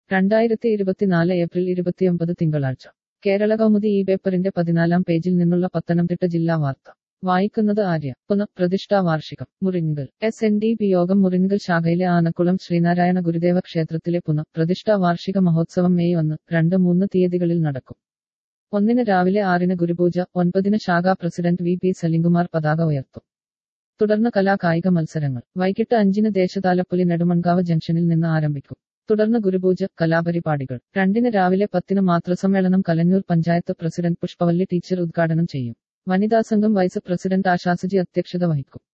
രണ്ടായിരത്തി ഇരുപത്തിനാല് ഏപ്രിൽ ഇരുപത്തിയൊമ്പത് തിങ്കളാഴ്ച കേരള കൗമുദി ഈ പേപ്പറിന്റെ പതിനാലാം പേജിൽ നിന്നുള്ള പത്തനംതിട്ട ജില്ലാ വാർത്ത വായിക്കുന്നത് ആര്യ പുനഃപ്രതിഷ്ഠാ വാർഷികം Murinkal S N D P യോഗം മുറിങ്കൽ ശാഖയിലെ ആനക്കുളം ശ്രീനാരായണ ഗുരുദേവ ക്ഷേത്രത്തിലെ പുനഃപ്രതിഷ്ഠാ വാർഷിക മഹോത്സവം മെയ് ഒന്ന് രണ്ട് മൂന്ന് തീയതികളിൽ നടക്കും ഒന്നിന് രാവിലെ ആറിന് ഗുരുപൂജ ഒൻപതിന് ശാഖാ പ്രസിഡന്റ് വി പി സലിംകുമാർ പതാക ഉയർത്തും തുടർന്ന് കലാ കായിക മത്സരങ്ങൾ വൈകിട്ട് അഞ്ചിന് ദേശതാലപ്പൊലി നെടുമൺകാവ് ജംഗ്ഷനിൽ നിന്ന് ആരംഭിക്കും തുടർന്ന് ഗുരുപൂജ കലാപരിപാടികൾ രണ്ടിന് രാവിലെ പത്തിന് മാതൃസമ്മേളനം കലഞ്ഞൂർ പഞ്ചായത്ത് പ്രസിഡന്റ് പുഷ്പവല്ലി ടീച്ചർ ഉദ്ഘാടനം ചെയ്യും വനിതാ സംഘം വൈസ് പ്രസിഡന്റ് ആശാസജി അധ്യക്ഷത വഹിക്കും